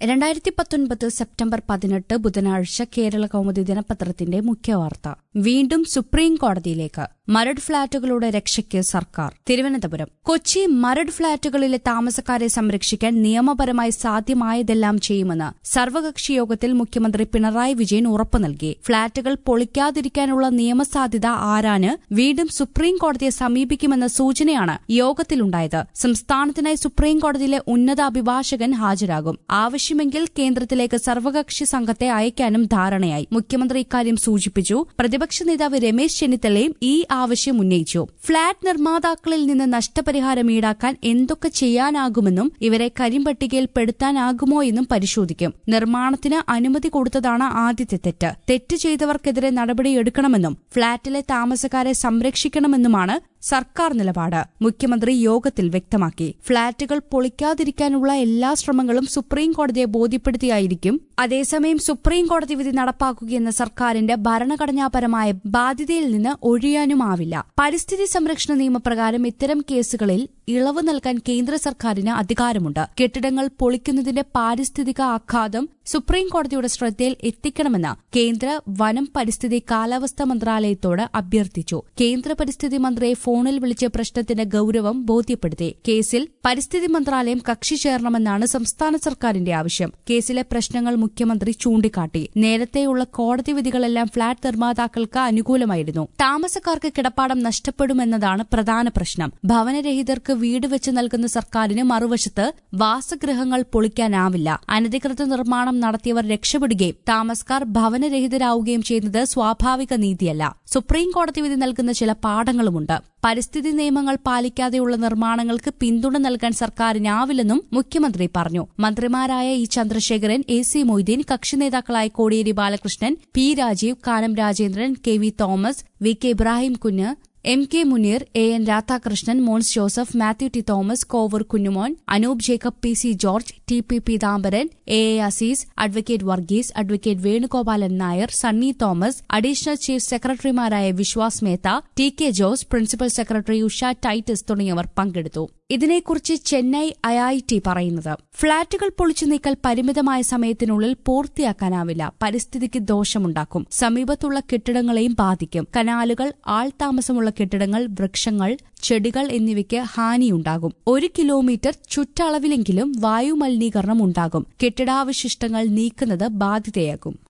രണ്ടായിരത്തി പത്തൊൻപത് സെപ്റ്റംബർ പതിനെട്ട് ബുധനാഴ്ച കേരള കൗമുദി ദിനപത്രത്തിന്റെ മുഖ്യവാർത്ത വീണ്ടും സുപ്രീം കോടതിയിലേക്ക് മരട് ഫ്ളാറ്റുകളുടെ രക്ഷയ്ക്ക് സർക്കാർ തിരുവനന്തപുരം കൊച്ചി മരട് ഫ്ളാറ്റുകളിലെ താമസക്കാരെ സംരക്ഷിക്കാൻ നിയമപരമായി സാധ്യമായതെല്ലാം ചെയ്യുമെന്ന് സർവകക്ഷി യോഗത്തിൽ മുഖ്യമന്ത്രി പിണറായി വിജയൻ ഉറപ്പു നൽകി ഫ്ളാറ്റുകൾ പൊളിക്കാതിരിക്കാനുള്ള നിയമസാധ്യത ആരാന് വീണ്ടും സുപ്രീം കോടതിയെ സമീപിക്കുമെന്ന സൂചനയാണ് യോഗത്തിലുണ്ടായത് സംസ്ഥാനത്തിനായി സുപ്രീം കോടതിയിലെ ഉന്നത അഭിഭാഷകൻ ഹാജരാകും ആവശ്യമെങ്കിൽ കേന്ദ്രത്തിലേക്ക് സർവകക്ഷി സംഘത്തെ അയക്കാനും ധാരണയായി മുഖ്യമന്ത്രി ഇക്കാര്യം സൂചിപ്പിച്ചു പ്രതിപക്ഷ നേതാവ് രമേശ് ചെന്നിത്തലയും ഈ ആവശ്യം ഉന്നയിച്ചു ഫ്ളാറ്റ് നിർമ്മാതാക്കളിൽ നിന്ന് നഷ്ടപരിഹാരം ഈടാക്കാൻ എന്തൊക്കെ ചെയ്യാനാകുമെന്നും ഇവരെ കരിമ്പട്ടികയിൽ പെടുത്താനാകുമോ എന്നും പരിശോധിക്കും നിർമ്മാണത്തിന് അനുമതി കൊടുത്തതാണ് ആദ്യത്തെ തെറ്റ് തെറ്റ് ചെയ്തവർക്കെതിരെ നടപടിയെടുക്കണമെന്നും ഫ്ളാറ്റിലെ താമസക്കാരെ സംരക്ഷിക്കണമെന്നുമാണ് സർക്കാർ നിലപാട് മുഖ്യമന്ത്രി യോഗത്തിൽ വ്യക്തമാക്കി ഫ്ളാറ്റുകൾ പൊളിക്കാതിരിക്കാനുള്ള എല്ലാ ശ്രമങ്ങളും സുപ്രീം കോടതിയെ ബോധ്യപ്പെടുത്തിയായിരിക്കും അതേസമയം സുപ്രീം കോടതി വിധി നടപ്പാക്കുകയെന്ന സർക്കാരിന്റെ ഭരണഘടനാപരമായ ബാധ്യതയിൽ നിന്ന് ഒഴിയാനുമാവില്ല പരിസ്ഥിതി സംരക്ഷണ നിയമപ്രകാരം ഇത്തരം കേസുകളിൽ ഇളവ് നൽകാൻ കേന്ദ്ര സർക്കാരിന് അധികാരമുണ്ട് കെട്ടിടങ്ങൾ പൊളിക്കുന്നതിന്റെ പാരിസ്ഥിതിക ആഘാതം സുപ്രീം കോടതിയുടെ ശ്രദ്ധയിൽ എത്തിക്കണമെന്ന് കേന്ദ്ര വനം പരിസ്ഥിതി കാലാവസ്ഥ മന്ത്രാലയത്തോട് അഭ്യർത്ഥിച്ചു കേന്ദ്ര പരിസ്ഥിതി മന്ത്രിയെ ഫോണിൽ വിളിച്ച് പ്രശ്നത്തിന്റെ ഗൌരവം ബോധ്യപ്പെടുത്തി കേസിൽ പരിസ്ഥിതി മന്ത്രാലയം കക്ഷി ചേരണമെന്നാണ് സംസ്ഥാന സർക്കാരിന്റെ ആവശ്യം കേസിലെ പ്രശ്നങ്ങൾ മുഖ്യമന്ത്രി ചൂണ്ടിക്കാട്ടി നേരത്തെയുള്ള കോടതി വിധികളെല്ലാം ഫ്ളാറ്റ് നിർമ്മാതാക്കൾക്ക് അനുകൂലമായിരുന്നു താമസക്കാർക്ക് കിടപ്പാടം നഷ്ടപ്പെടുമെന്നതാണ് പ്രധാന പ്രശ്നം ഭവനരഹിതർക്ക് വീട് വെച്ച് നൽകുന്ന സർക്കാരിന് മറുവശത്ത് വാസഗൃഹങ്ങൾ പൊളിക്കാനാവില്ല അനധികൃത നിർമ്മാണം നടത്തിയവർ രക്ഷപ്പെടുകയും താമസക്കാർ ഭവനരഹിതരാവുകയും ചെയ്യുന്നത് സ്വാഭാവിക നീതിയല്ല സുപ്രീം കോടതി വിധി നൽകുന്ന ചില പാഠങ്ങളുമുണ്ട് പരിസ്ഥിതി നിയമങ്ങൾ പാലിക്കാതെയുള്ള നിർമ്മാണങ്ങൾക്ക് പിന്തുണ നൽകാൻ സർക്കാരിനാവില്ലെന്നും മുഖ്യമന്ത്രി പറഞ്ഞു മന്ത്രിമാരായ E Chandrasekharan A C Moideen കക്ഷി നേതാക്കളായ Kodiyeri Balakrishnan P Rajeev Kanam Rajendran K V Thomas V K Ibrahim Kunju M K Muneer A N Radhakrishnan Mons Joseph Mathew T Thomas Kovoor Kunjumon Anoop Jacob P C George T P Peethambaran A A Azeez advocate Varghese advocate Venugopalan Nair Sunny Thomas additional chief സെക്രട്ടറിമാരായ Viswas Mehta T K Jose principal secretary Usha Titus തുടങ്ങിയവർ പങ്കെടുത്തു ഇതിനെക്കുറിച്ച് Chennai IIT പറയുന്നത് ഫ്ളാറ്റുകൾ പൊളിച്ചു നീക്കൽ പരിമിതമായ സമയത്തിനുള്ളിൽ പൂർത്തിയാക്കാനാവില്ല പരിസ്ഥിതിക്ക് ദോഷമുണ്ടാക്കും സമീപത്തുള്ള കെട്ടിടങ്ങളെയും ബാധിക്കും കനാലുകൾ ആൾതാമസമുള്ള കെട്ടിടങ്ങൾ വൃക്ഷങ്ങൾ ചെടികൾ എന്നിവയ്ക്ക് ഹാനിയുണ്ടാകും ഒരു കിലോമീറ്റർ ചുറ്റളവിലെങ്കിലും വായുമലിനീകരണം ഉണ്ടാകും കെട്ടിടാവശിഷ്ടങ്ങൾ നീക്കുന്നത് ബാധ്യതയാകും